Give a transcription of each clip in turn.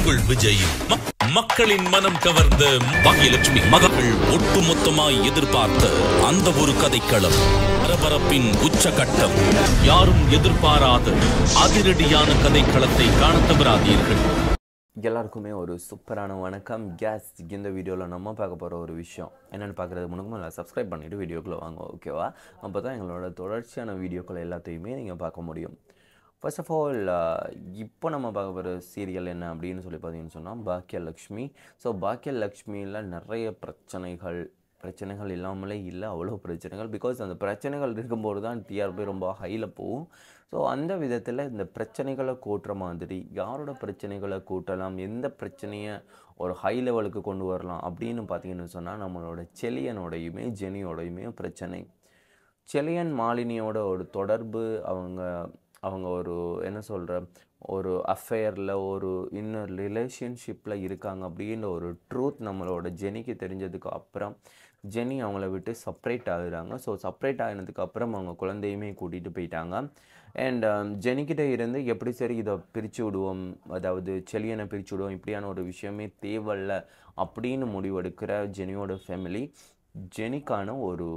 உங்கள் விஜய் ம- மக்களின் மனம் கவர்ந்த பாகியலட்சுமி மகள் ஒட்டுமொத்தமாய் எதிர்பார்த்த அந்த ஒரு கதைக்களம் பரபரப்பின் உச்சகட்டம் யாரும் எதிர்பாராத அதிரடியான கதைக்களத்தை காணத் தவறாதீர்கள் எல்லாருக்குமே ஒரு சூப்பரான வணக்கம் கேஸ் இந்த வீடியோவில் நம்ம பார்க்க போகிற ஒரு விஷயம் என்னென்னு பார்க்குறது முன்னாடி நல்லா சப்ஸ்கிரைப் பண்ணிவிட்டு வீடியோக்குள்ளே வாங்க ஓகேவா அப்போ தான் எங்களோட தொடர்ச்சியான வீடியோக்கள் எல்லாத்தையுமே நீங்கள் பார்க்க முடியும் ஃபர்ஸ்ட் ஆஃப் ஆல் இப்போ நம்ம பார்க்க போகிற சீரியல் என்ன அப்படின்னு சொல்லி பார்த்தீங்கன்னு சொன்னால் பாக்கியலக்ஷ்மி ஸோ பாக்கியலக்ஷ்மியில் நிறைய பிரச்சனைகள் பிரச்சனைகள் இல்லாமலே இல்லை அவ்வளோ பிரச்சனைகள் பிகாஸ் அந்த பிரச்சனைகள் இருக்கும்போது தான் டிஆர்பி ரொம்ப ஹையில் போகும் ஸோ அந்த விதத்தில் இந்த பிரச்சனைகளை கூட்டுற மாதிரி யாரோட பிரச்சனைகளை கூட்டலாம் எந்த பிரச்சனையை ஒரு ஹை லெவலுக்கு கொண்டு வரலாம் அப்படின்னு பார்த்தீங்கன்னு சொன்னால் நம்மளோட செலியனோடையுமே ஜெனியோடையுமே பிரச்சனை செலியன் மாலினியோட ஒரு தொடர்பு அவங்க அவங்க ஒரு என்ன சொல்கிற ஒரு அஃபேரில் ஒரு இன்னொரு ரிலேஷன்ஷிப்பில் இருக்காங்க அப்படின்ற ஒரு ட்ரூத் நம்மளோட ஜெனிக்கு தெரிஞ்சதுக்கு அப்புறம் ஜெனி அவங்கள விட்டு செப்பரேட் ஆகுறாங்க ஸோ செப்பரேட் ஆகினதுக்கு அப்புறம் அவங்க குழந்தையுமே கூட்டிகிட்டு போயிட்டாங்க அண்ட் ஜெனிக்கிட்ட இருந்து எப்படி சரி இதை பிரித்து விடுவோம் அதாவது செலியனை பிரித்து விடுவோம் இப்படியான ஒரு விஷயமே தேவையில்ல அப்படின்னு முடிவெடுக்கிற ஜெனியோட ஃபேமிலி ஜெனிக்கான ஒரு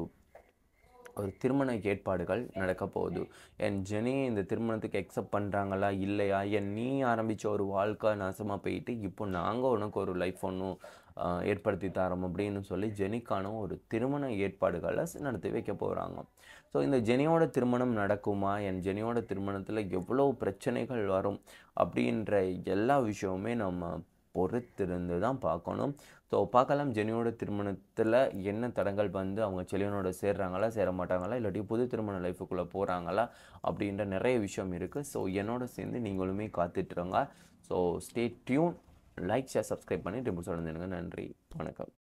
ஒரு திருமண ஏற்பாடுகள் நடக்க போகுது என் ஜெனி இந்த திருமணத்துக்கு அக்செப்ட் பண்ணுறாங்களா இல்லையா என் நீ ஆரம்பித்த ஒரு வாழ்க்கை நாசமாக போயிட்டு இப்போ நாங்கள் உனக்கு ஒரு லைஃப் ஒன்றும் ஏற்படுத்தி தரோம் அப்படின்னு சொல்லி ஜெனிக்கான ஒரு திருமண ஏற்பாடுகளை நடத்தி வைக்க போகிறாங்க ஸோ இந்த ஜெனியோட திருமணம் நடக்குமா என் ஜெனியோட திருமணத்தில் எவ்வளோ பிரச்சனைகள் வரும் அப்படின்ற எல்லா விஷயமுமே நம்ம பொறுத்திருந்து தான் பார்க்கணும் ஸோ பார்க்கலாம் ஜெனியோட திருமணத்தில் என்ன தடங்கள் வந்து அவங்க செலியனோட சேர்றாங்களா சேர மாட்டாங்களா இல்லாட்டி புது திருமண லைஃபுக்குள்ளே போகிறாங்களா அப்படின்ற நிறைய விஷயம் இருக்குது ஸோ என்னோட சேர்ந்து நீங்களுமே காத்துட்ருங்க so stay tuned like share subscribe பண்ணி ட்ரிபிள் சொல்லுங்க நன்றி வணக்கம்